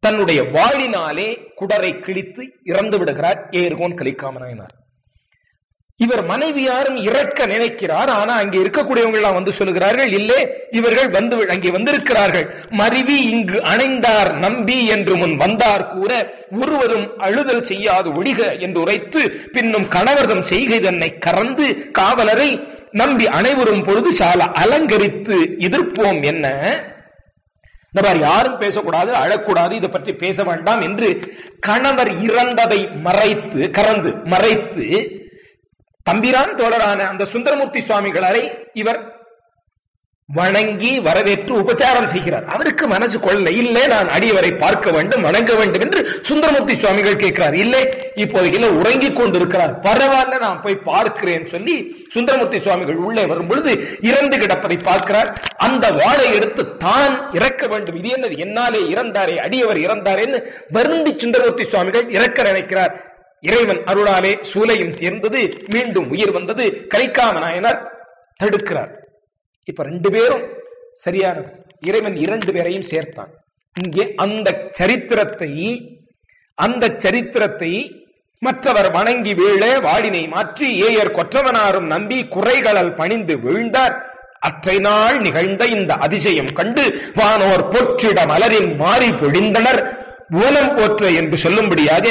தன்னுடைய வாளினாலே குடரை கிழித்து இறந்து விடுகிறார் ஏர்கோன் கலிக்காமனாயினார் இவர் மனைவியாரும் இறக்க நினைக்கிறார் ஆனா அங்கே இருக்கக்கூடியவங்க எல்லாம் வந்து சொல்லுகிறார்கள் இல்லே இவர்கள் வந்து அங்கே வந்திருக்கிறார்கள் மருவி இங்கு அணைந்தார் நம்பி என்று முன் வந்தார் கூற ஒருவரும் அழுதல் செய்யாது ஒழிக என்று உரைத்து பின்னும் கணவர்தம் செய்கை தன்னை கறந்து காவலரை நம்பி அனைவரும் பொழுது சால அலங்கரித்து எதிர்ப்போம் என்ன இந்த மாதிரி யாரும் பேசக்கூடாது அழக்கூடாது இதை பற்றி பேச வேண்டாம் என்று கணவர் இறந்ததை மறைத்து கறந்து மறைத்து தம்பிரான் தோழரான அந்த சுந்தரமூர்த்தி சுவாமிகளரை இவர் வணங்கி வரவேற்று உபச்சாரம் செய்கிறார் அவருக்கு மனசு கொள்ள இல்லை நான் அடியவரை பார்க்க வேண்டும் வணங்க வேண்டும் என்று சுந்தரமூர்த்தி சுவாமிகள் கேட்கிறார் இல்லை இப்போதைக்கு உறங்கிக் கொண்டிருக்கிறார் பரவாயில்ல நான் போய் பார்க்கிறேன் சொல்லி சுந்தரமூர்த்தி சுவாமிகள் உள்ளே வரும் பொழுது இறந்து கிடப்பதை பார்க்கிறார் அந்த வாளை எடுத்து தான் இறக்க வேண்டும் இது என்னது என்னாலே இறந்தாரே அடியவர் இறந்தாரேன்னு வருந்தி சுந்தரமூர்த்தி சுவாமிகள் இறக்க நினைக்கிறார் இறைவன் அருளாலே சூலையும் தேர்ந்தது மீண்டும் உயிர் வந்தது கலிக்காம நாயனார் தடுக்கிறார் இப்ப ரெண்டு பேரும் சரியானது இறைவன் இரண்டு பேரையும் சேர்த்தான் இங்கே அந்த சரித்திரத்தை அந்த சரித்திரத்தை மற்றவர் வணங்கி வீழ வாடினை மாற்றி ஏயர் கொற்றவனாரும் நம்பி குறைகளல் பணிந்து வீழ்ந்தார் அற்றை நாள் நிகழ்ந்த இந்த அதிசயம் கண்டு வானோர் பொற்றிட மலரின் மாறி பொழிந்தனர் ஊனம் போற்ற என்று சொல்லும்படியாக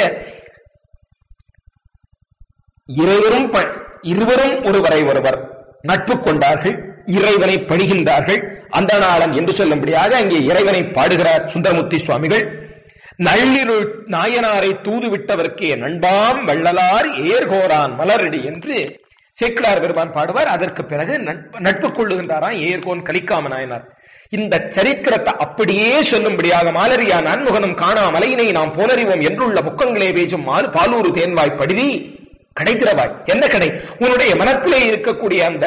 இருவரும் இருவரும் ஒருவரை ஒருவர் நட்பு கொண்டார்கள் இறைவனை பணிகின்றார்கள் அந்த நாளன் என்று சொல்லும்படியாக அங்கே இறைவனை பாடுகிறார் சுந்தரமூர்த்தி சுவாமிகள் நள்ளிருள் நாயனாரை தூது விட்டவர்க்கே நண்பாம் வள்ளலார் ஏர்கோரான் மலரடி என்று சேக்கிலார் பெருமான் பாடுவார் அதற்கு பிறகு நட்பு கொள்ளுகின்றாராம் ஏர்கோன் கலிக்காம நாயனார் இந்த சரித்திரத்தை அப்படியே சொல்லும்படியாக மாலரியா நான்முகனும் காணா மலையினை நாம் போலறிவோம் என்றுள்ள முக்கங்களே பேசும் மால் பாலூரு தேன்வாய் படுதி கடைத்திரவாய் என்ன கடை உன்னுடைய மனத்திலே இருக்கக்கூடிய அந்த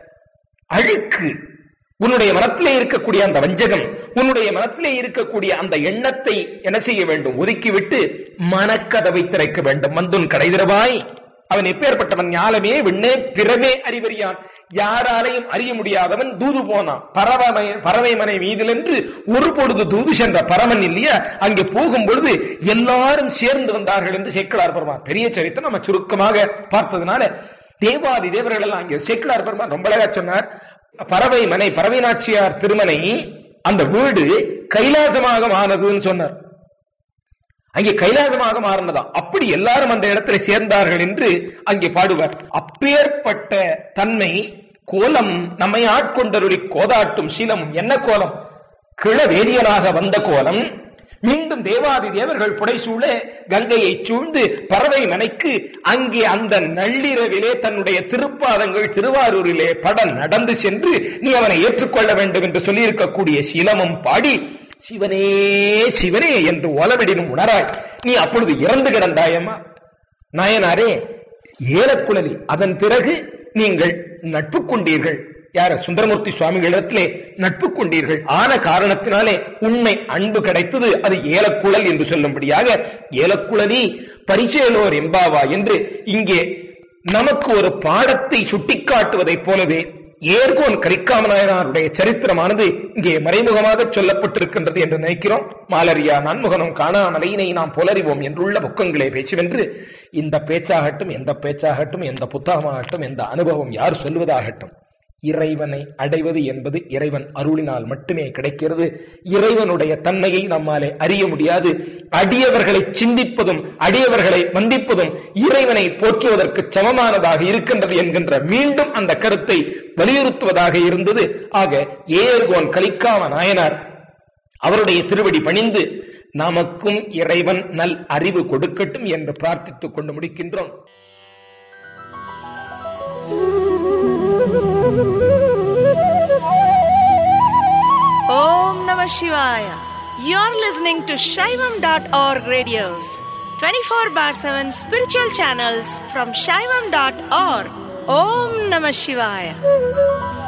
அழுக்கு உன்னுடைய மனத்திலே இருக்கக்கூடிய அந்த வஞ்சகம் உன்னுடைய மனத்திலே இருக்கக்கூடிய அந்த எண்ணத்தை என்ன செய்ய வேண்டும் ஒதுக்கிவிட்டு மனக்கதவை திறக்க வேண்டும் மந்துன் கடைதிரவாய் அவன் எப்பேற்பட்டவன் ஞாலமே விண்ணே பிறவே அறிவறியான் யாராலையும் அறிய முடியாதவன் தூது போனான் பறவை பறவை மனை மீதில் என்று ஒரு பொழுது தூது சென்ற பரமன் இல்லையா அங்கே போகும் பொழுது எல்லாரும் சேர்ந்து வந்தார்கள் என்று சேக்கலார் பெருமான் பெரிய சரித்திரம் நம்ம சுருக்கமாக பார்த்ததுனால தேவாதி தேவர்கள் எல்லாம் அங்கே சேக்கலார் பெருமான் ரொம்ப அழகா சொன்னார் பறவை மனை பறவை நாச்சியார் திருமனை அந்த வீடு கைலாசமாக மானதுன்னு சொன்னார் அங்கே கைலாசமாக மாறினதாம் அப்படி எல்லாரும் அந்த இடத்துல சேர்ந்தார்கள் என்று அங்கே பாடுவார் அப்பேற்பட்ட தன்மை கோலம் நம்மை ஆட்கொண்டருளி கோதாட்டும் சீலம் என்ன கோலம் கிள வேதியனாக வந்த கோலம் மீண்டும் தேவாதி தேவர்கள் புடைசூழ கங்கையை சூழ்ந்து பறவை மனைக்கு அங்கே அந்த நள்ளிரவிலே தன்னுடைய திருப்பாதங்கள் திருவாரூரிலே பட நடந்து சென்று நீ அவனை ஏற்றுக்கொள்ள வேண்டும் என்று சொல்லியிருக்கக்கூடிய சீலமும் பாடி சிவனே சிவனே என்று ஓலவிடினும் உணராய் நீ அப்பொழுது இறந்து கிடந்தாயம்மா நாயனாரே ஏலக்குழலி அதன் பிறகு நீங்கள் நட்பு கொண்டீர்கள் யார சுந்தரமூர்த்தி சுவாமிகளிடத்திலே நட்பு கொண்டீர்கள் ஆன காரணத்தினாலே உண்மை அன்பு கிடைத்தது அது ஏலக்குழல் என்று சொல்லும்படியாக ஏலக்குழலி பரிச்சயலோர் எம்பாவா என்று இங்கே நமக்கு ஒரு பாடத்தை சுட்டிக்காட்டுவதைப் போலவே ஏர்கோன் கரிக்காமநாயனாருடைய சரித்திரமானது இங்கே மறைமுகமாக சொல்லப்பட்டிருக்கின்றது என்று நினைக்கிறோம் மாலரியா நான்முகனும் காணாமலையினை நாம் புலறிவோம் என்றுள்ள புக்கங்களே பேச்சுவென்று இந்த பேச்சாகட்டும் எந்த பேச்சாகட்டும் எந்த புத்தகமாகட்டும் எந்த அனுபவம் யார் சொல்வதாகட்டும் இறைவனை அடைவது என்பது இறைவன் அருளினால் மட்டுமே கிடைக்கிறது இறைவனுடைய தன்மையை நம்மாலே அறிய முடியாது அடியவர்களை சிந்திப்பதும் அடியவர்களை வந்திப்பதும் இறைவனை போற்றுவதற்கு சமமானதாக இருக்கின்றது என்கின்ற மீண்டும் அந்த கருத்தை வலியுறுத்துவதாக இருந்தது ஆக ஏர்கோன் கலிக்காம நாயனார் அவருடைய திருவடி பணிந்து நமக்கும் இறைவன் நல் அறிவு கொடுக்கட்டும் என்று பிரார்த்தித்துக் கொண்டு முடிக்கின்றோம் Om Namah Shivaya. You're listening to Shaivam.org radios, 24 bar 7 spiritual channels from Shaivam.org. Om Namah Shivaya.